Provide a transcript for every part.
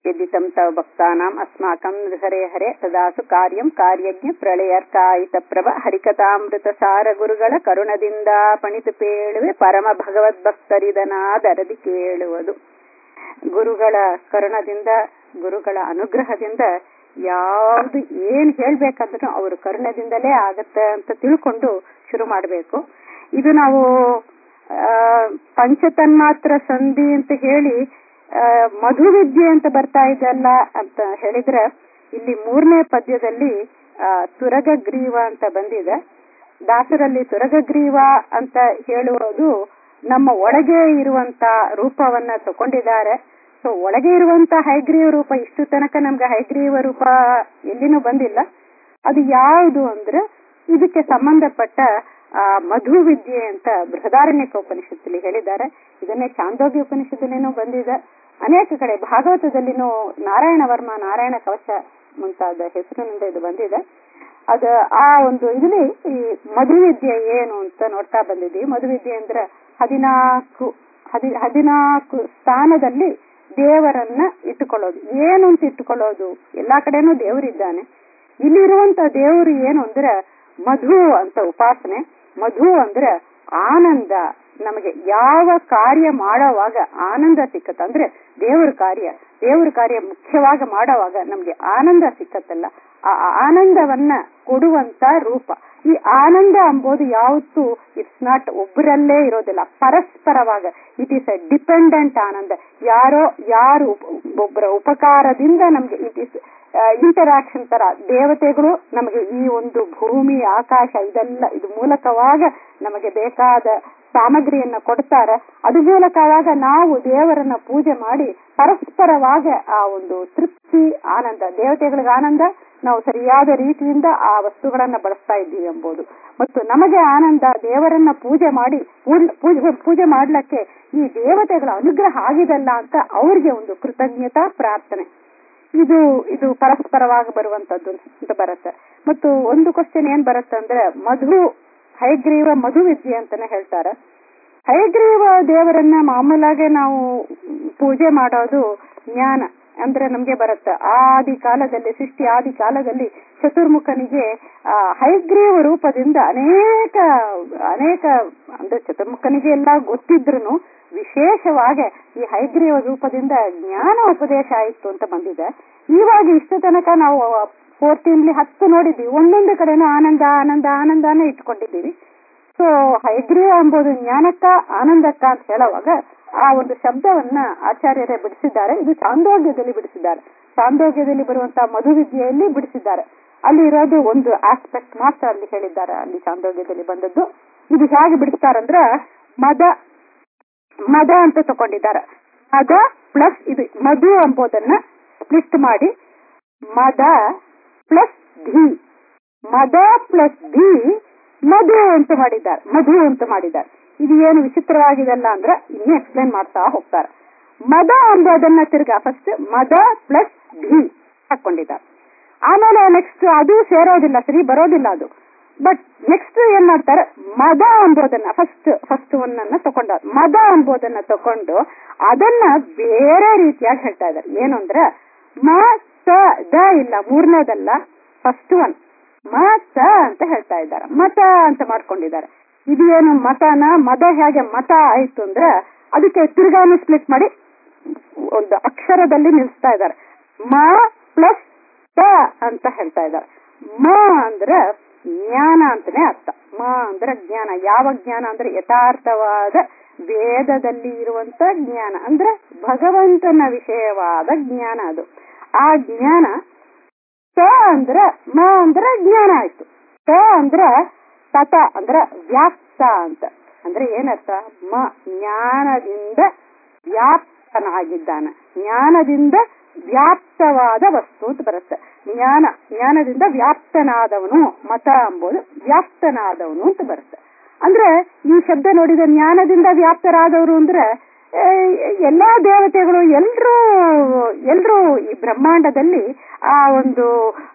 यदितं तव भक्तानाम् अस्माकं हरे हरे ತದಾಸು ಕಾರ್ಯಂ ಕಾರ್ಯಜ್ಞ ಪ್ರಳಯರ್ಕಾಯಿತ ಪ್ರಭ ಹರಿಕಥಾಮೃತಸಾರ ಗುರುಗಳ ಕರುಣದಿಂದ ಪಣಿತು ಪೇಳುವೆ ಪರಮ ಭಗವದ್ಭಕ್ತರಿದನಾದರದಿ ಕೇಳುವುದು ಗುರುಗಳ ಕರುಣದಿಂದ ಗುರುಗಳ ಅನುಗ್ರಹದಿಂದ ಯಾವುದು ಏನ್ ಹೇಳ್ಬೇಕಂದ್ರೂ ಅವ್ರ ಕರುಣದಿಂದಲೇ ಆಗತ್ತೆ ಅಂತ ತಿಳ್ಕೊಂಡು ಶುರು ಮಾಡಬೇಕು ಇದು ನಾವು ಪಂಚತನ್ಮಾತ್ರ ಸಂಧಿ ಅಂತ ಹೇಳಿ ಮಧುವಿದ್ಯೆ ಅಂತ ಬರ್ತಾ ಇದೆಲ್ಲ ಅಂತ ಹೇಳಿದ್ರೆ ಇಲ್ಲಿ ಮೂರನೇ ಪದ್ಯದಲ್ಲಿ ತುರಗಗ್ರೀವ ಅಂತ ಬಂದಿದೆ ದಾಸರಲ್ಲಿ ತುರಗಗ್ರೀವ ಅಂತ ಹೇಳುವುದು ನಮ್ಮ ಒಳಗೆ ಇರುವಂತ ರೂಪವನ್ನ ತಗೊಂಡಿದ್ದಾರೆ ಸೊ ಒಳಗೆ ಇರುವಂತ ಹೈಗ್ರೀವ ರೂಪ ಇಷ್ಟು ತನಕ ನಮ್ಗೆ ಹೈಗ್ರೀವ ರೂಪ ಎಲ್ಲಿನೂ ಬಂದಿಲ್ಲ ಅದು ಯಾವುದು ಅಂದ್ರೆ ಇದಕ್ಕೆ ಸಂಬಂಧಪಟ್ಟ ಆ ಮಧು ವಿದ್ಯೆ ಅಂತ ಬೃಹದಾರಣ್ಯಕ ಉಪನಿಷತ್ತಲ್ಲಿ ಹೇಳಿದ್ದಾರೆ ಇದನ್ನೇ ಚಾಂದೋಗ್ಯ ಉಪನಿಷತ್ತಲ್ಲಿನೂ ಬಂದಿದೆ ಅನೇಕ ಕಡೆ ಭಾಗವತದಲ್ಲಿನೂ ನಾರಾಯಣ ವರ್ಮ ನಾರಾಯಣ ಕವಚ ಮುಂತಾದ ಹೆಸರಿನಿಂದ ಇದು ಬಂದಿದೆ ಅದ ಆ ಒಂದು ಇದರಲ್ಲಿ ಈ ಮಧುವಿದ್ಯೆ ಏನು ಅಂತ ನೋಡ್ತಾ ಬಂದಿದ್ದೀವಿ ಮಧುವಿದ್ಯೆ ಅಂದ್ರೆ ಹದಿನಾಲ್ಕು ಹದಿ ಹದಿನಾಲ್ಕು ಸ್ಥಾನದಲ್ಲಿ ದೇವರನ್ನ ಇಟ್ಟುಕೊಳ್ಳೋದು ಏನು ಅಂತ ಇಟ್ಟುಕೊಳ್ಳೋದು ಎಲ್ಲಾ ಕಡೆನೂ ದೇವರಿದ್ದಾನೆ ಇಲ್ಲಿರುವಂತ ದೇವರು ಏನು ಅಂದ್ರೆ ಮಧು ಅಂತ ಉಪಾಸನೆ ಮಧು ಅಂದ್ರೆ ಆನಂದ ನಮಗೆ ಯಾವ ಕಾರ್ಯ ಮಾಡೋವಾಗ ಆನಂದ ಸಿಕ್ಕತ್ತ ಅಂದ್ರೆ ದೇವರ ಕಾರ್ಯ ದೇವರ ಕಾರ್ಯ ಮುಖ್ಯವಾಗಿ ಮಾಡೋವಾಗ ನಮ್ಗೆ ಆನಂದ ಸಿಕ್ಕತ್ತಲ್ಲ ಆ ಆನಂದವನ್ನ ಕೊಡುವಂತ ರೂಪ ಈ ಆನಂದ ಅಂಬೋದು ಯಾವತ್ತು ಇಟ್ಸ್ ನಾಟ್ ಒಬ್ಬರಲ್ಲೇ ಇರೋದಿಲ್ಲ ಪರಸ್ಪರವಾಗ ಇಟ್ ಈಸ್ ಎ ಡಿಪೆಂಡೆಂಟ್ ಆನಂದ ಯಾರೋ ಯಾರು ಒಬ್ಬರ ಉಪಕಾರದಿಂದ ನಮ್ಗೆ ಇಟ್ ಇಸ್ ಇಂಟರಾಕ್ಷನ್ ತರ ದೇವತೆಗಳು ನಮಗೆ ಈ ಒಂದು ಭೂಮಿ ಆಕಾಶ ಇದೆಲ್ಲ ಇದು ಮೂಲಕವಾಗ ನಮಗೆ ಬೇಕಾದ ಸಾಮಗ್ರಿಯನ್ನ ಕೊಡ್ತಾರೆ ಅದು ಮೂಲಕವಾಗ ನಾವು ದೇವರನ್ನ ಪೂಜೆ ಮಾಡಿ ಪರಸ್ಪರವಾಗ ಆ ಒಂದು ತೃಪ್ತಿ ಆನಂದ ದೇವತೆಗಳಿಗೆ ಆನಂದ ನಾವು ಸರಿಯಾದ ರೀತಿಯಿಂದ ಆ ವಸ್ತುಗಳನ್ನ ಬಳಸ್ತಾ ಇದ್ದೀವಿ ಎಂಬುದು ಮತ್ತು ನಮಗೆ ಆನಂದ ದೇವರನ್ನ ಪೂಜೆ ಮಾಡಿ ಪೂಜೆ ಪೂಜೆ ಮಾಡ್ಲಿಕ್ಕೆ ಈ ದೇವತೆಗಳ ಅನುಗ್ರಹ ಆಗಿದಲ್ಲ ಅಂತ ಅವ್ರಿಗೆ ಒಂದು ಕೃತಜ್ಞತಾ ಪ್ರಾರ್ಥನೆ ಇದು ಇದು ಪರಸ್ಪರವಾಗಿ ಬರುವಂತದ್ದು ಅಂತ ಬರುತ್ತೆ ಮತ್ತು ಒಂದು ಕ್ವಶನ್ ಏನ್ ಬರುತ್ತೆ ಅಂದ್ರೆ ಮಧು ಹೈಗ್ರೀವ ಮಧು ವಿದ್ಯೆ ಅಂತಾನೆ ಹೇಳ್ತಾರೆ ಹೈಗ್ರೀವ ದೇವರನ್ನ ಮಾಮೂಲಾಗೆ ನಾವು ಪೂಜೆ ಮಾಡೋದು ಜ್ಞಾನ ಅಂದ್ರೆ ನಮ್ಗೆ ಬರುತ್ತೆ ಆದಿ ಕಾಲದಲ್ಲಿ ಸೃಷ್ಟಿ ಆದಿ ಕಾಲದಲ್ಲಿ ಚತುರ್ಮುಖನಿಗೆ ಆ ಹೈಗ್ರೀವ ರೂಪದಿಂದ ಅನೇಕ ಅನೇಕ ಅಂದ್ರೆ ಚತುರ್ಮುಖನಿಗೆ ಎಲ್ಲ ಗೊತ್ತಿದ್ರು ವಿಶೇಷವಾಗಿ ಈ ಹೈಗ್ರೀವ ರೂಪದಿಂದ ಜ್ಞಾನ ಉಪದೇಶ ಆಯಿತು ಅಂತ ಬಂದಿದೆ ಇವಾಗ ಇಷ್ಟು ತನಕ ನಾವು ಫೋರ್ಟೀನ್ಲಿ ಹತ್ತು ನೋಡಿದ್ವಿ ಒಂದೊಂದು ಕಡೆನೂ ಆನಂದ ಆನಂದ ಆನಂದಾನೇ ಇಟ್ಕೊಂಡಿದ್ದೀವಿ ಸೊ ಹೈಗ್ರೀವ ಎಂಬುದು ಜ್ಞಾನಕ್ಕ ಆನಂದಕ್ಕ ಅಂತ ಹೇಳುವಾಗ ಆ ಒಂದು ಶಬ್ದವನ್ನ ಆಚಾರ್ಯರೇ ಬಿಡಿಸಿದ್ದಾರೆ ಇದು ಚಾಂದೋಗ್ಯದಲ್ಲಿ ಬಿಡಿಸಿದ್ದಾರೆ ಚಾಂದೋಗ್ಯದಲ್ಲಿ ಬರುವಂತಹ ಮಧುವಿದ್ಯೆಯಲ್ಲಿ ಬಿಡಿಸಿದ್ದಾರೆ ಅಲ್ಲಿ ಇರೋದು ಒಂದು ಆಸ್ಪೆಕ್ಟ್ ಮಾತ್ರ ಅಲ್ಲಿ ಹೇಳಿದ್ದಾರೆ ಅಲ್ಲಿ ಚಾಂದೋಗ್ಯದಲ್ಲಿ ಬಂದದ್ದು ಇದು ಹೇಗೆ ಬಿಡಿಸ್ತಾರಂದ್ರ ಮದ ಮದ ಅಂತ ತಕೊಂಡಿದ್ದಾರೆ ಮದ ಪ್ಲಸ್ ಇದು ಮಧು ಎಂಬುದನ್ನ ಸ್ಪ್ಲಿಟ್ ಮಾಡಿ ಮದ ಪ್ಲಸ್ ಧಿ ಮದ ಪ್ಲಸ್ ಧಿ ಮಧು ಅಂತ ಮಾಡಿದ್ದಾರೆ ಮಧು ಅಂತ ಮಾಡಿದ್ದಾರೆ ಇದು ಏನು ವಿಚಿತ್ರವಾಗಿದೆಲ್ಲ ಅಂದ್ರೆ ಇನ್ನೂ ಎಕ್ಸ್ಪ್ಲೈನ್ ಮಾಡ್ತಾ ಹೋಗ್ತಾರೆ ಮದ ಅಂಬೋದನ್ನ ತಿರ್ಗಾ ಫಸ್ಟ್ ಮದ ಪ್ಲಸ್ ಧಿ ಹಾಕೊಂಡಿದ್ದಾರೆ ಆಮೇಲೆ ನೆಕ್ಸ್ಟ್ ಅದು ಸೇರೋದಿಲ್ಲ ಸರಿ ಬರೋದಿಲ್ಲ ಅದು ಬಟ್ ನೆಕ್ಸ್ಟ್ ಏನ್ ಮಾಡ್ತಾರೆ ಮದ ಅಂಬೋದನ್ನ ಫಸ್ಟ್ ಫಸ್ಟ್ ಒನ್ನ ತಕೊಂಡ ಮದ ಅಂಬೋದನ್ನ ತಕೊಂಡು ಅದನ್ನ ಬೇರೆ ರೀತಿಯಾಗಿ ಹೇಳ್ತಾ ಇದ್ದಾರೆ ಏನು ಅಂದ್ರೆ ಮ ಸ ದ ಇಲ್ಲ ಮೂರನೇದಲ್ಲ ಫಸ್ಟ್ ಒನ್ ಮ ಸ ಅಂತ ಹೇಳ್ತಾ ಇದ್ದಾರೆ ಮತ ಅಂತ ಮಾಡ್ಕೊಂಡಿದ್ದಾರೆ ಇದು ಏನು ಮತನ ಮದ ಹೇಗೆ ಮತ ಆಯ್ತು ಅಂದ್ರೆ ಅದಕ್ಕೆ ತಿರ್ಗಾನು ಸ್ಪ್ಲಿಟ್ ಮಾಡಿ ಒಂದು ಅಕ್ಷರದಲ್ಲಿ ನಿಲ್ಲಿಸ್ತಾ ಇದ್ದಾರೆ ಮ ಪ್ಲಸ್ ತ ಅಂತ ಹೇಳ್ತಾ ಇದ್ದಾರೆ ಮ ಅಂದ್ರೆ ಜ್ಞಾನ ಅಂತಾನೆ ಅರ್ಥ ಮ ಅಂದ್ರೆ ಜ್ಞಾನ ಯಾವ ಜ್ಞಾನ ಅಂದ್ರೆ ಯಥಾರ್ಥವಾದ ವೇದದಲ್ಲಿ ಇರುವಂತ ಜ್ಞಾನ ಅಂದ್ರೆ ಭಗವಂತನ ವಿಷಯವಾದ ಜ್ಞಾನ ಅದು ಆ ಜ್ಞಾನ ತ ಅಂದ್ರ ಮ ಅಂದ್ರ ಜ್ಞಾನ ಆಯ್ತು ತ ಅಂದ್ರ ತತ ಅಂದ್ರ ವ್ಯಾಪ್ತ ಅಂತ ಅಂದ್ರೆ ಏನರ್ಥ ಮ ಜ್ಞಾನದಿಂದ ವ್ಯಾಪ್ತನಾಗಿದ್ದಾನೆ ಜ್ಞಾನದಿಂದ ವ್ಯಾಪ್ತವಾದ ವಸ್ತು ಅಂತ ಬರುತ್ತೆ ಜ್ಞಾನ ಜ್ಞಾನದಿಂದ ವ್ಯಾಪ್ತನಾದವನು ಮತ ಎಂಬುದು ವ್ಯಾಪ್ತನಾದವನು ಅಂತ ಬರುತ್ತೆ ಅಂದ್ರೆ ಈ ಶಬ್ದ ನೋಡಿದ ಜ್ಞಾನದಿಂದ ವ್ಯಾಪ್ತರಾದವರು ಅಂದ್ರೆ ಎಲ್ಲಾ ದೇವತೆಗಳು ಎಲ್ರೂ ಎಲ್ರೂ ಈ ಬ್ರಹ್ಮಾಂಡದಲ್ಲಿ ಆ ಒಂದು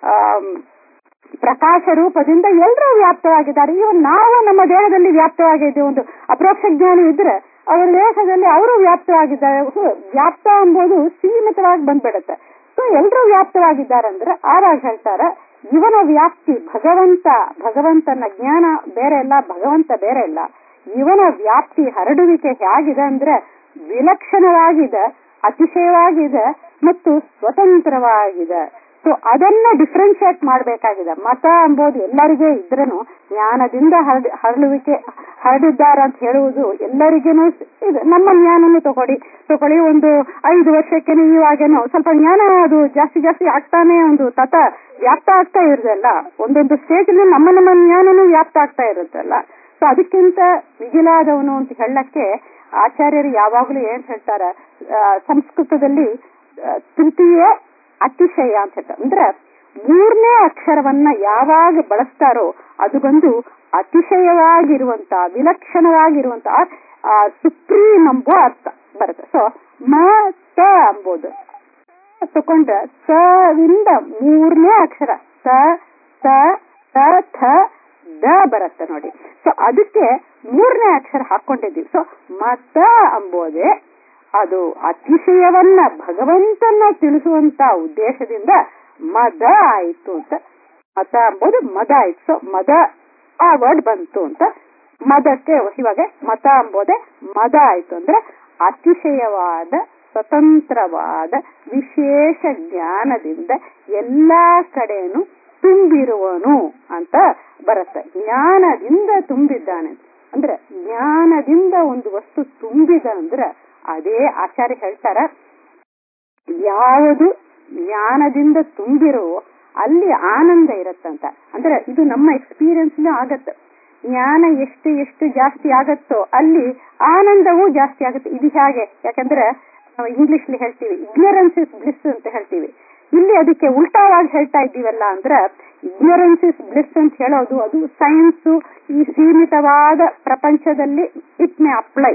ಪ್ರಕಾಶ ರೂಪದಿಂದ ಎಲ್ಲರೂ ವ್ಯಾಪ್ತವಾಗಿದ್ದಾರೆ ಇವನ್ ನಾವು ನಮ್ಮ ದೇಹದಲ್ಲಿ ವ್ಯಾಪ್ತವಾಗಿದ್ದೇವೆ ಒಂದು ಅಪ್ರೋಕ್ಷ ಜ್ಞಾನ ಇದ್ರೆ ಅವರ ದೇಹದಲ್ಲಿ ಅವರು ವ್ಯಾಪ್ತವಾಗಿದ್ದಾರೆ ಹು- ವ್ಯಾಪ್ತ ಎಂಬುದು ಸೀಮಿತವಾಗಿ ಬಂದ್ಬಿಡುತ್ತೆ ಸೊ ಎಲ್ಲರೂ ವ್ಯಾಪ್ತವಾಗಿದ್ದಾರೆ ಅಂದ್ರೆ ಆವಾಗ ಹೇಳ್ತಾರೆ ಇವನ ವ್ಯಾಪ್ತಿ ಭಗವಂತ ಭಗವಂತನ ಜ್ಞಾನ ಬೇರೆ ಇಲ್ಲ ಭಗವಂತ ಬೇರೆ ಇಲ್ಲ ಇವನ ವ್ಯಾಪ್ತಿ ಹರಡುವಿಕೆ ಹೇಗಿದೆ ಅಂದ್ರೆ ವಿಲಕ್ಷಣವಾಗಿದೆ ಅತಿಶಯವಾಗಿದೆ ಮತ್ತು ಸ್ವತಂತ್ರವಾಗಿದೆ ಸೊ ಅದನ್ನ ಡಿಫ್ರೆನ್ಶಿಯೇಟ್ ಮಾಡಬೇಕಾಗಿದೆ ಮತ ಎಂಬುದು ಎಲ್ಲರಿಗೂ ಇದ್ರೂ ಜ್ಞಾನದಿಂದ ಹರಡಿ ಹರಳುವಿಕೆ ಹರಡಿದ್ದಾರೆ ಅಂತ ಹೇಳುವುದು ಎಲ್ಲರಿಗೇನು ಇದು ನಮ್ಮ ಜ್ಞಾನನು ತಗೊಳ್ಳಿ ತಗೊಳ್ಳಿ ಒಂದು ಐದು ವರ್ಷಕ್ಕೆ ಇವಾಗೇನೋ ಸ್ವಲ್ಪ ಜ್ಞಾನ ಅದು ಜಾಸ್ತಿ ಜಾಸ್ತಿ ಆಗ್ತಾನೆ ಒಂದು ತತ ವ್ಯಾಪ್ತ ಆಗ್ತಾ ಇರೋದಲ್ಲ ಒಂದೊಂದು ಸ್ಟೇಜ್ ನಮ್ಮ ನಮ್ಮ ಜ್ಞಾನನು ವ್ಯಾಪ್ತ ಆಗ್ತಾ ಇರುತ್ತಲ್ಲ ಸೊ ಅದಕ್ಕಿಂತ ಮಿಗಿಲಾದವನು ಅಂತ ಹೇಳಕ್ಕೆ ಆಚಾರ್ಯರು ಯಾವಾಗಲೂ ಏನ್ ಹೇಳ್ತಾರೆ ಆ, ಸಂಸ್ಕೃತದಲ್ಲಿ ಆ, ತೃತೀಯ ಅತಿಶಯ ಅಂತ ಹೇಳ್ತಾರೆ ಅಂದ್ರೆ ಮೂರನೇ ಅಕ್ಷರವನ್ನ ಯಾವಾಗ ಬಳಸ್ತಾರೋ ಅದು ಬಂದು ಅತಿಶಯವಾಗಿರುವಂತ ವಿಲಕ್ಷಣವಾಗಿರುವಂತ ಸುಪ್ರೀಂ ಎಂಬ ಅರ್ಥ ಬರುತ್ತೆ ಸೊ ಮ ತ ಎಂಬುದು ತಕೊಂಡ್ರೆ ಸ ವಿಂದ ಮೂರನೇ ಅಕ್ಷರ ಸ ಸ ತ ಥ ದ ಬರುತ್ತೆ ನೋಡಿ ಸೊ ಅದಕ್ಕೆ ಮೂರನೇ ಅಕ್ಷರ ಹಾಕೊಂಡಿದ್ದೀವಿ ಸೊ ಮತ ಅಂಬೋದೇ ಅದು ಅತಿಶಯವನ್ನ ಭಗವಂತನ ತಿಳಿಸುವಂತ ಉದ್ದೇಶದಿಂದ ಮದ ಆಯ್ತು ಅಂತ ಮತ ಅಂಬೋದು ಮದ ಆಯ್ತು ಸೊ ಮದ ಆ ವರ್ಡ್ ಬಂತು ಅಂತ ಮದಕ್ಕೆ ಇವಾಗ ಮತ ಅಂಬೋದೆ ಮದ ಆಯ್ತು ಅಂದ್ರೆ ಅತಿಶಯವಾದ ಸ್ವತಂತ್ರವಾದ ವಿಶೇಷ ಜ್ಞಾನದಿಂದ ಎಲ್ಲಾ ಕಡೆನೂ ತುಂಬಿರುವನು ಅಂತ ಬರುತ್ತೆ ಜ್ಞಾನದಿಂದ ತುಂಬಿದ್ದಾನೆ ಅಂದ್ರೆ ಜ್ಞಾನದಿಂದ ಒಂದು ವಸ್ತು ತುಂಬಿದ ಅಂದ್ರೆ ಅದೇ ಆಚಾರ್ಯ ಹೇಳ್ತಾರ ಯಾವುದು ಜ್ಞಾನದಿಂದ ತುಂಬಿರೋ ಅಲ್ಲಿ ಆನಂದ ಇರತ್ತಂತ ಅಂದ್ರೆ ಇದು ನಮ್ಮ ಎಕ್ಸ್ಪೀರಿಯನ್ಸ್ ಆಗತ್ತೆ ಜ್ಞಾನ ಎಷ್ಟು ಎಷ್ಟು ಜಾಸ್ತಿ ಆಗತ್ತೋ ಅಲ್ಲಿ ಆನಂದವೂ ಜಾಸ್ತಿ ಆಗುತ್ತೆ ಇದು ಹೇಗೆ ಯಾಕಂದ್ರೆ ನಾವು ಇಂಗ್ಲಿಷ್ ಹೇಳ್ತೀವಿ ಇಗ್ನರೆನ್ಸ್ ಇಸ್ ಬ್ಲಿಸ್ ಅಂತ ಹೇಳ್ತೀವಿ ಇಲ್ಲಿ ಅದಕ್ಕೆ ಉಲ್ಟಾವಾಗಿ ಹೇಳ್ತಾ ಇದ್ದೀವಲ್ಲ ಅಂದ್ರೆ ಇಗ್ನರೆನ್ಸ್ ಇಸ್ ಬ್ಲಿಸ್ ಅಂತ ಹೇಳೋದು ಅದು ಸೈನ್ಸ್ ಈ ಸೀಮಿತವಾದ ಪ್ರಪಂಚದಲ್ಲಿ ಇಟ್ ಮೇ ಅಪ್ಲೈ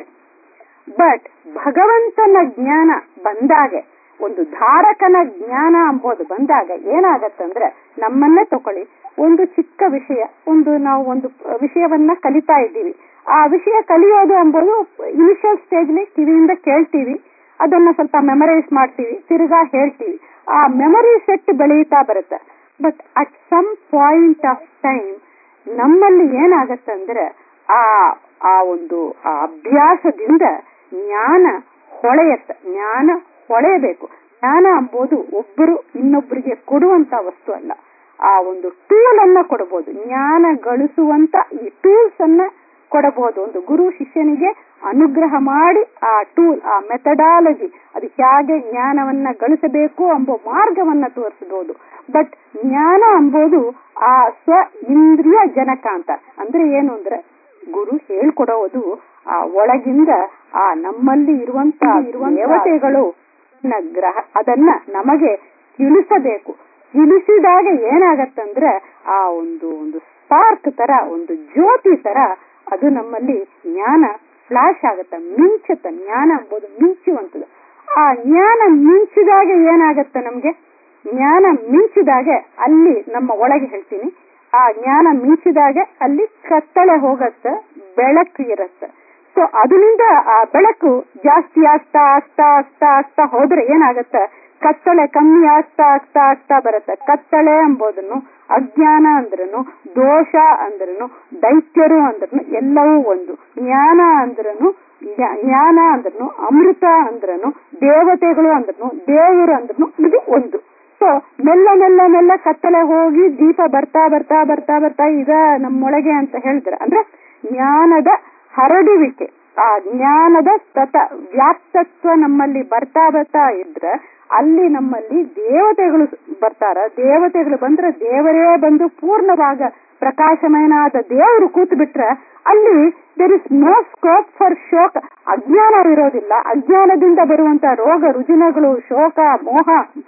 ಬಟ್ ಭಗವಂತನ ಜ್ಞಾನ ಬಂದಾಗೆ ಒಂದು ಧಾರಕನ ಜ್ಞಾನ ಅಂಬೋದು ಬಂದಾಗ ಏನಾಗತ್ತಂದ್ರೆ ನಮ್ಮನ್ನೇ ತಕೊಳ್ಳಿ ಒಂದು ಚಿಕ್ಕ ವಿಷಯ ಒಂದು ನಾವು ಒಂದು ವಿಷಯವನ್ನ ಕಲಿತಾ ಇದ್ದೀವಿ ಆ ವಿಷಯ ಕಲಿಯೋದು ಎಂಬುದು ಇನಿಷಿಯಲ್ ಸ್ಟೇಜ್ಲಿ ಕಿವಿಯಿಂದ ಕೇಳ್ತೀವಿ ಅದನ್ನ ಸ್ವಲ್ಪ ಮೆಮರೈಸ್ ಮಾಡ್ತೀವಿ ತಿರ್ಗಾ ಹೇಳ್ತೀವಿ ಆ ಮೆಮರಿ ಸೆಟ್ ಬೆಳೆಯುತ್ತಾ ಬರುತ್ತೆ but at some point of time ನಮ್ಮಲ್ಲಿ ಏನಾಗತ್ತಂದ್ರೆ ಆ ಆ ಒಂದು ಆ ಅಭ್ಯಾಸದಿಂದ ಜ್ಞಾನ ಹೊಳೆಯತ್ತ ಜ್ಞಾನ ಹೊಳೆಯಬೇಕು ಜ್ಞಾನ ಎಂಬುದು ಒಬ್ಬರು ಇನ್ನೊಬ್ಬರಿಗೆ ಕೊಡುವಂತ ವಸ್ತು ಅಲ್ಲ ಆ ಒಂದು ಟೂಲ್ ಅನ್ನ ಕೊಡಬಹುದು ಜ್ಞಾನ ಗಳಿಸುವಂತ ಈ ಟೂಲ್ಸ್ ಅನ್ನ ಕೊಡಬಹುದು ಒಂದು ಗುರು ಶಿಷ್ಯನಿಗೆ ಅನುಗ್ರಹ ಮಾಡಿ ಆ ಟೂಲ್ ಆ ಮೆಥಡಾಲಜಿ ಅದು ಹೇಗೆ ಜ್ಞಾನವನ್ನ ಗಳಿಸಬೇಕು ಎಂಬ ಮಾರ್ಗವನ್ನ ತೋರಿಸಬಹುದು ಬಟ್ ಜ್ಞಾನ ಎಂಬುದು ಆ ಸ್ವ ಇಂದ್ರಿಯ ಜನಕ ಅಂತ ಅಂದ್ರೆ ಏನು ಅಂದ್ರೆ ಗುರು ಹೇಳ್ಕೊಡೋದು ಆ ಒಳಗಿಂದ ಆ ನಮ್ಮಲ್ಲಿ ಇರುವಂತ ಇರುವ ದೇವತೆಗಳು ಗ್ರಹ ಅದನ್ನ ನಮಗೆ ತಿಳಿಸಬೇಕು ತಿಳಿಸಿದಾಗ ಏನಾಗತ್ತಂದ್ರೆ ಆ ಒಂದು ಒಂದು ಸ್ಪಾರ್ಕ್ ತರ ಒಂದು ಜ್ಯೋತಿ ತರ ಅದು ನಮ್ಮಲ್ಲಿ ಜ್ಞಾನ ಫ್ಲಾಶ್ ಆಗತ್ತ ಮಿಂಚುತ್ತ ಜ್ಞಾನ ಎಂಬುದು ಮಿಂಚುವಂಥದ್ದು ಆ ಜ್ಞಾನ ಮಿಂಚಿದಾಗ ಏನಾಗತ್ತ ನಮ್ಗೆ ಜ್ಞಾನ ಮಿಂಚಿದಾಗೆ ಅಲ್ಲಿ ನಮ್ಮ ಒಳಗೆ ಹೇಳ್ತೀನಿ ಆ ಜ್ಞಾನ ಮಿಂಚಿದಾಗೆ ಅಲ್ಲಿ ಕತ್ತಳೆ ಹೋಗತ್ತೆ ಬೆಳಕು ಇರತ್ತೆ ಸೊ ಅದರಿಂದ ಆ ಬೆಳಕು ಜಾಸ್ತಿ ಆಗ್ತಾ ಆಗ್ತಾ ಆಗ್ತಾ ಆಗ್ತಾ ಹೋದ್ರೆ ಏನಾಗತ್ತೆ ಕತ್ತಳೆ ಕಮ್ಮಿ ಆಗ್ತಾ ಆಗ್ತಾ ಆಗ್ತಾ ಬರುತ್ತೆ ಕತ್ತಳೆ ಎಂಬುದನ್ನು ಅಜ್ಞಾನ ಅಂದ್ರನು ದೋಷ ಅಂದ್ರನು ದೈತ್ಯರು ಅಂದ್ರನು ಎಲ್ಲವೂ ಒಂದು ಜ್ಞಾನ ಅಂದ್ರನು ಜ್ಞಾನ ಅಂದ್ರನು ಅಮೃತ ಅಂದ್ರನು ದೇವತೆಗಳು ಅಂದ್ರನು ದೇವರು ಅಂದ್ರನು ಇದು ಒಂದು ಸೊ ಮೆಲ್ಲ ಮೆಲ್ಲ ಮೆಲ್ಲ ಕತ್ತಲೆ ಹೋಗಿ ದೀಪ ಬರ್ತಾ ಬರ್ತಾ ಬರ್ತಾ ಬರ್ತಾ ಇದ ನಮ್ಮೊಳಗೆ ಅಂತ ಹೇಳಿದ್ರೆ ಅಂದ್ರೆ ಜ್ಞಾನದ ಹರಡುವಿಕೆ ಆ ಜ್ಞಾನದ ತತ ವ್ಯಾಪ್ತತ್ವ ನಮ್ಮಲ್ಲಿ ಬರ್ತಾ ಬರ್ತಾ ಇದ್ರೆ ಅಲ್ಲಿ ನಮ್ಮಲ್ಲಿ ದೇವತೆಗಳು ಬರ್ತಾರ ದೇವತೆಗಳು ಬಂದ್ರೆ ದೇವರೇ ಬಂದು ಪೂರ್ಣವಾಗ ಪ್ರಕಾಶಮಯನಾದ ದೇವರು ಕೂತು ಬಿಟ್ರೆ ಅಲ್ಲಿ there is no scope for ಶೋಕ ಅಜ್ಞಾನ ಇರೋದಿಲ್ಲ ಅಜ್ಞಾನದಿಂದ ಬರುವಂತ ರೋಗ ರುಜಿನಗಳು ಶೋಕ ಮೋಹ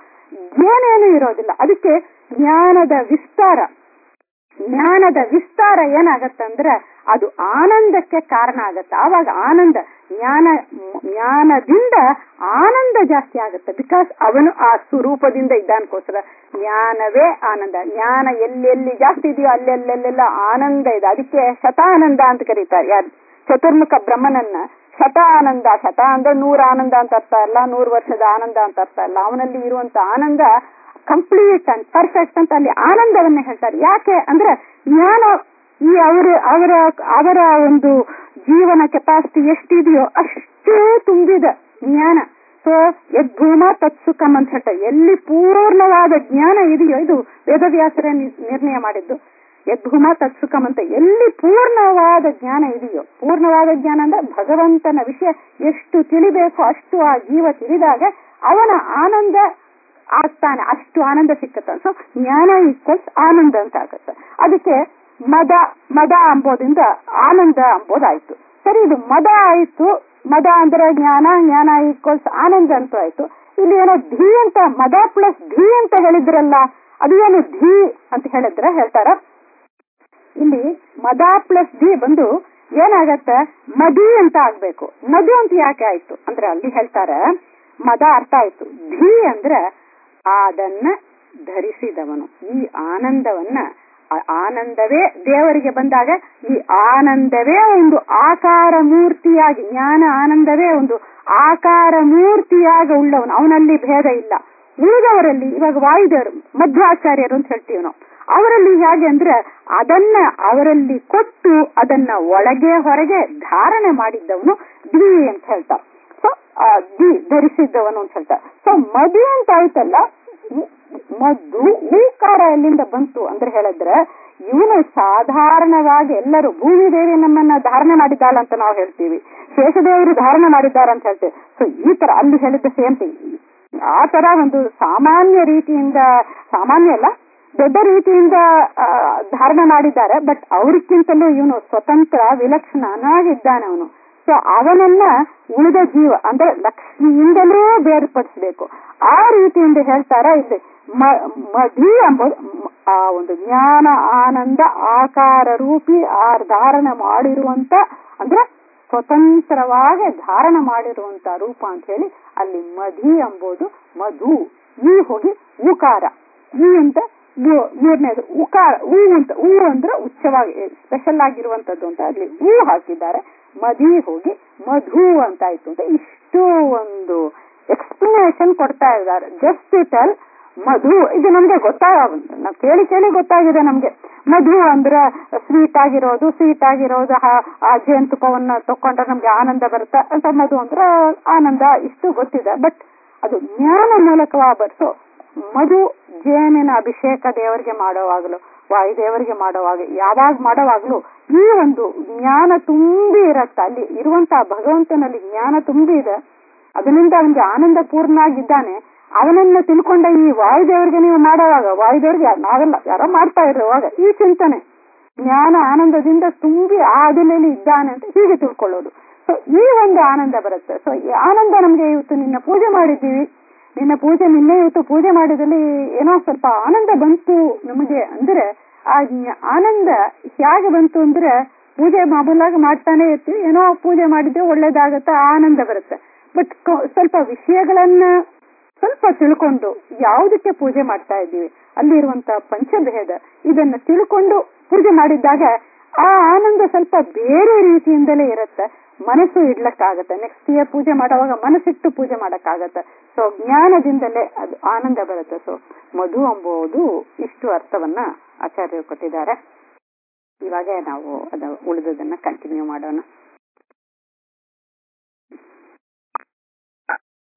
ಏನೇನು ಇರೋದಿಲ್ಲ ಅದಕ್ಕೆ ಜ್ಞಾನದ ವಿಸ್ತಾರ ಜ್ಞಾನದ ವಿಸ್ತಾರ ಏನಾಗತ್ತಂದ್ರೆ ಅದು ಆನಂದಕ್ಕೆ ಕಾರಣ ಆಗತ್ತೆ ಆವಾಗ ಆನಂದ ಜ್ಞಾನ ಜ್ಞಾನದಿಂದ ಆನಂದ ಜಾಸ್ತಿ ಆಗುತ್ತೆ ಬಿಕಾಸ್ ಅವನು ಆ ಸ್ವರೂಪದಿಂದ ಇದ್ದಾನಕ್ಕೋಸ್ಕರ ಜ್ಞಾನವೇ ಆನಂದ ಜ್ಞಾನ ಎಲ್ಲೆಲ್ಲಿ ಜಾಸ್ತಿ ಇದೆಯೋ ಅಲ್ಲೆಲ್ಲೆಲ್ಲ ಆನಂದ ಇದೆ ಅದಕ್ಕೆ ಶತಾನಂದ ಅಂತ ಕರೀತಾರೆ ಯಾರು ಚತುರ್ಮುಖ ಬ್ರಹ್ಮನನ್ನ ಶತ ಆನಂದ ಶತ ಅಂದ್ರೆ ನೂರ ಆನಂದ ಅಂತ ಅರ್ಥ ಅಲ್ಲ ನೂರು ವರ್ಷದ ಆನಂದ ಅಂತ ಅರ್ಥ ಅಲ್ಲ ಅವನಲ್ಲಿ ಇರುವಂತ ಆನಂದ ಕಂಪ್ಲೀಟ್ ಅಂಡ್ ಪರ್ಫೆಕ್ಟ್ ಅಂತ ಅಲ್ಲಿ ಆನಂದವನ್ನ ಹೇಳ್ತಾರೆ ಯಾಕೆ ಅಂದ್ರೆ ಜ್ಞಾನ ಈ ಅವರ ಅವರ ಅವರ ಒಂದು ಜೀವನ ಕೆಪಾಸಿಟಿ ಎಷ್ಟಿದೆಯೋ ಅಷ್ಟೇ ತುಂಬಿದ ಜ್ಞಾನ ಸೊ ಯದ್ಭೂಮ ತತ್ಸುಖಂ ಅಂತ ಹೇಳ್ತಾರೆ ಎಲ್ಲಿ ಪೂರ್ಣವಾದ ಜ್ಞಾನ ಇದೆಯೋ ಇದು ವೇದವ್ಯಾಸರ ನಿ- ನಿರ್ಣಯ ಮಾಡಿದ್ದು ಯದ್ಭೂಮ ತತ್ಸುಖಂ ಅಂತ ಎಲ್ಲಿ ಪೂರ್ಣವಾದ ಜ್ಞಾನ ಇದೆಯೋ ಪೂರ್ಣವಾದ ಜ್ಞಾನ ಅಂದ್ರೆ ಭಗವಂತನ ವಿಷಯ ಎಷ್ಟು ತಿಳಿಬೇಕೋ ಅಷ್ಟು ಆ ಜೀವ ತಿಳಿದಾಗ ಅವನ ಆನಂದ ಆಗ್ತಾನೆ ಅಷ್ಟು ಆನಂದ ಸಿಕ್ಕತ್ತ ಸೊ ಜ್ಞಾನ ಈಕ್ವಲ್ಸ್ ಆನಂದ ಅಂತ ಆಗುತ್ತೆ ಅದಕ್ಕೆ ಮದ ಮದ ಅಂಬೋದಿಂದ ಆನಂದ ಅಂಬೋದಾಯ್ತು ಸರಿ ಇದು ಮದ ಆಯ್ತು ಮದ ಅಂದ್ರೆ ಜ್ಞಾನ ಜ್ಞಾನ ಈಕ್ವಲ್ಸ್ ಆನಂದ ಅಂತ ಆಯ್ತು ಇಲ್ಲಿ ಏನೋ ಧೀ ಅಂತ ಮದ ಪ್ಲಸ್ ಧೀ ಅಂತ ಹೇಳಿದ್ರಲ್ಲ ಅದು ಏನು ಧೀ ಅಂತ ಹೇಳಿದ್ರೆ ಹೇಳ್ತಾರ ಇಲ್ಲಿ ಮದ ಪ್ಲಸ್ ಧಿ ಬಂದು ಏನಾಗತ್ತೆ ಮದಿ ಅಂತ ಆಗ್ಬೇಕು ಮಧು ಅಂತ ಯಾಕೆ ಆಯ್ತು ಅಂದ್ರೆ ಅಲ್ಲಿ ಹೇಳ್ತಾರೆ ಮದ ಅರ್ಥ ಆಯ್ತು ಧಿ ಅಂದ್ರೆ ಅದನ್ನ ಧರಿಸಿದವನು ಈ ಆನಂದವನ್ನ ಆ ಆನಂದವೇ ದೇವರಿಗೆ ಬಂದಾಗ ಈ ಆನಂದವೇ ಒಂದು ಆಕಾರ ಮೂರ್ತಿಯಾಗಿ ಜ್ಞಾನ ಆನಂದವೇ ಒಂದು ಆಕಾರ ಮೂರ್ತಿಯಾಗಿ ಉಳ್ಳವನು ಅವನಲ್ಲಿ ಭೇದ ಇಲ್ಲ ಉಳಿದವರಲ್ಲಿ ಇವಾಗ ವಾಯುದೇವರು ಮಧ್ವಾಚಾರ್ಯರು ಅಂತ ಹೇಳ್ತೀವಿ ನಾವು ಅವರಲ್ಲಿ ಹೇಗೆ ಅಂದ್ರೆ ಅದನ್ನ ಅವರಲ್ಲಿ ಕೊಟ್ಟು ಅದನ್ನ ಒಳಗೆ ಹೊರಗೆ ಧಾರಣೆ ಮಾಡಿದ್ದವನು ದ್ವಿ ಅಂತ ಹೇಳ್ತಾರೆ ಸೊ ದಿ ಧರಿಸಿದ್ದವನು ಅಂತ ಹೇಳ್ತಾರೆ ಸೊ ಮದಿ ಅಂತ ಆಯ್ತಲ್ಲ ಮ್- ಮದ್ದು ಹೂಕಾರ ಎಲ್ಲಿಂದ ಬಂತು ಅಂದ್ರೆ ಹೇಳಿದ್ರೆ ಇವನು ಸಾಧಾರಣವಾಗಿ ಎಲ್ಲರೂ ಭೂಮಿ ದೇವಿ ನಮ್ಮನ್ನ ಧಾರಣೆ ಮಾಡಿದ್ದಾಳ ಅಂತ ನಾವು ಹೇಳ್ತೀವಿ ಶೇಷದೇವರು ಧಾರಣೆ ಮಾಡಿದ್ದಾರೆ ಅಂತ ಹೇಳ್ತೇವೆ ಸೊ ಈ ತರ ಅಲ್ಲಿ ಹೇಳಿದ್ದ ಸೇಮ್ ಥಿಂಗ್ ಆ ತರ ಒಂದು ಸಾಮಾನ್ಯ ರೀತಿಯಿಂದ ಸಾಮಾನ್ಯ ಅಲ್ಲ ದೊಡ್ಡ ರೀತಿಯಿಂದ ಆ, ಧಾರಣೆ ಮಾಡಿದ್ದಾರೆ ಬಟ್ ಅವ್ರಿಗಿಂತಲೂ ಇವನು ಸ್ವತಂತ್ರ ವಿಲಕ್ಷಣನಾಗಿದ್ದಾನೆ ಅವನು ಸೊ ಅವನನ್ನ ಉಳಿದ ಜೀವ ಅಂದ್ರೆ ಲಕ್ಷ್ಮಿಯಿಂದಲೇ ಬೇರ್ಪಡಿಸಬೇಕು ಆ ರೀತಿಯಿಂದ ಹೇಳ್ತಾರ ಇಲ್ಲಿ ಮ- ಮಧಿ ಎಂಬುದು ಮ- ಆ ಒಂದು ಜ್ಞಾನ ಆನಂದ ಆಕಾರ ರೂಪಿ ಆ ಧಾರಣ ಮಾಡಿರುವಂತ ಅಂದ್ರೆ ಸ್ವತಂತ್ರವಾಗಿ ಧಾರಣ ಮಾಡಿರುವಂತ ರೂಪ ಅಂತ ಹೇಳಿ ಅಲ್ಲಿ ಮಧಿ ಎಂಬುದು ಮಧು ಈ ಹೋಗಿ ಉಕಾರ ಈ ಅಂತ ಮೂ- ಮೂರನೇದು ಉಕಾರ ಹೂ ಅಂತ ಹೂ ಅಂದ್ರೆ ಉಚ್ಚವಾಗಿ ಸ್ಪೆಷಲ್ ಆಗಿರುವಂತದ್ದು ಅಂತ ಅಲ್ಲಿ ಹೂ ಹಾಕಿದ್ದಾರೆ ಮದಿ ಹೋಗಿ ಮಧು ಅಂತ ಆಯ್ತು ಅಂತ ಇಷ್ಟು ಒಂದು ಎಕ್ಸ್ಪ್ಲನೇಷನ್ ಕೊಡ್ತಾ ಇದ್ದಾರೆ ಜಸ್ಟ್ ಟೆಲ್ ಮಧು ಇದು ನಮ್ಗೆ ಗೊತ್ತಾಗ ನಾವು ಕೇಳಿ ಕೇಳಿ ಗೊತ್ತಾಗಿದೆ ನಮ್ಗೆ ಮಧು ಅಂದ್ರೆ ಸ್ವೀಟ್ ಆಗಿರೋದು ಸ್ವೀಟ್ ಆಗಿರೋದು ಆ- ಆ ಜೇನುತುಪ್ಪವನ್ನ ತಕೊಂಡ್ರೆ ನಮ್ಗೆ ಆನಂದ ಬರುತ್ತೆ ಅಂತ ಮಧು ಅಂದ್ರೆ ಆನಂದ ಇಷ್ಟು ಗೊತ್ತಿದೆ ಬಟ್ ಅದು ಜ್ಞಾನ ಮೂಲಕವಾಗಿ ಸೊ ಮಧು ಜೇನಿನ ಅಭಿಷೇಕ ದೇವರಿಗೆ ಮಾಡೋವಾಗಲು ವಾಯುದೇವರಿಗೆ ಮಾಡೋವಾಗ ಯಾವಾಗ ಮಾಡೋವಾಗ್ಲೂ ಈ ಒಂದು ಜ್ಞಾನ ತುಂಬಿ ಇರತ್ತ ಅಲ್ಲಿ ಇರುವಂತಹ ಭಗವಂತನಲ್ಲಿ ಜ್ಞಾನ ತುಂಬಿ ಇದೆ ಅದರಿಂದ ಅವನಿಗೆ ಆನಂದ ಪೂರ್ಣ ಆಗಿದ್ದಾನೆ ಅವನನ್ನ ತಿಳ್ಕೊಂಡ ಈ ವಾಯುದೇವರಿಗೆ ನೀವು ಮಾಡೋವಾಗ ವಾಯುದೇವರಿಗೆ ನಾವೆಲ್ಲ ಯಾರೋ ಮಾಡ್ತಾ ಇರುವಾಗ ಈ ಚಿಂತನೆ ಜ್ಞಾನ ಆನಂದದಿಂದ ತುಂಬಿ ಆ ಅದಿನಲ್ಲಿ ಇದ್ದಾನೆ ಅಂತ ಹೀಗೆ ತಿಳ್ಕೊಳ್ಳೋದು ಸೊ ಈ ಒಂದು ಆನಂದ ಬರುತ್ತೆ ಸೊ ಈ ಆನಂದ ನಮ್ಗೆ ಇವತ್ತು ನಿನ್ನ ಪೂಜೆ ಮಾಡಿದ್ದೀವಿ ನಿನ್ನ ಪೂಜೆ ನಿನ್ನೆ ಇವತ್ತು ಪೂಜೆ ಮಾಡಿದಲ್ಲಿ ಏನೋ ಸ್ವಲ್ಪ ಆನಂದ ಬಂತು ನಮಗೆ ಅಂದ್ರೆ ಆ ಜ್ಞ- ಆನಂದ ಹೇಗೆ ಬಂತು ಅಂದ್ರೆ ಪೂಜೆ ಮಾಮೂಲಾಗಿ ಮಾಡ್ತಾನೆ ಇರ್ತೀವಿ ಏನೋ ಪೂಜೆ ಮಾಡಿದ್ರೆ ಒಳ್ಳೇದಾಗತ್ತೆ ಆನಂದ ಬರುತ್ತೆ ಬಟ್ ಸ್ವಲ್ಪ ವಿಷಯಗಳನ್ನ ಸ್ವಲ್ಪ ತಿಳ್ಕೊಂಡು ಯಾವುದಕ್ಕೆ ಪೂಜೆ ಮಾಡ್ತಾ ಇದ್ದೀವಿ ಅಲ್ಲಿರುವಂತ ಪಂಚಭೇದ ಇದನ್ನ ತಿಳ್ಕೊಂಡು ಪೂಜೆ ಮಾಡಿದ್ದಾಗ ಆ ಆನಂದ ಸ್ವಲ್ಪ ಬೇರೆ ರೀತಿಯಿಂದಲೇ ಇರುತ್ತೆ ಮನಸ್ಸು ಇಡ್ಲಕ್ಕಾಗತ್ತೆ ನೆಕ್ಸ್ಟ್ ಇಯರ್ ಪೂಜೆ ಮಾಡುವಾಗ ಮನಸ್ಸಿಟ್ಟು ಪೂಜೆ ಮಾಡಕ್ಕಾಗತ್ತೆ ಸೊ ಜ್ಞಾನದಿಂದಲೇ ಅದು ಆನಂದ ಬರುತ್ತೆ ಸೊ ಮಧು ಎಂಬುದು ಇಷ್ಟು ಅರ್ಥವನ್ನ ಆಚಾರ್ಯರು ಕೊಟ್ಟಿದ್ದಾರೆ ಇವಾಗ ನಾವು ಅದ ಉಳಿದದನ್ನ ಕಂಟಿನ್ಯೂ ಮಾಡೋಣ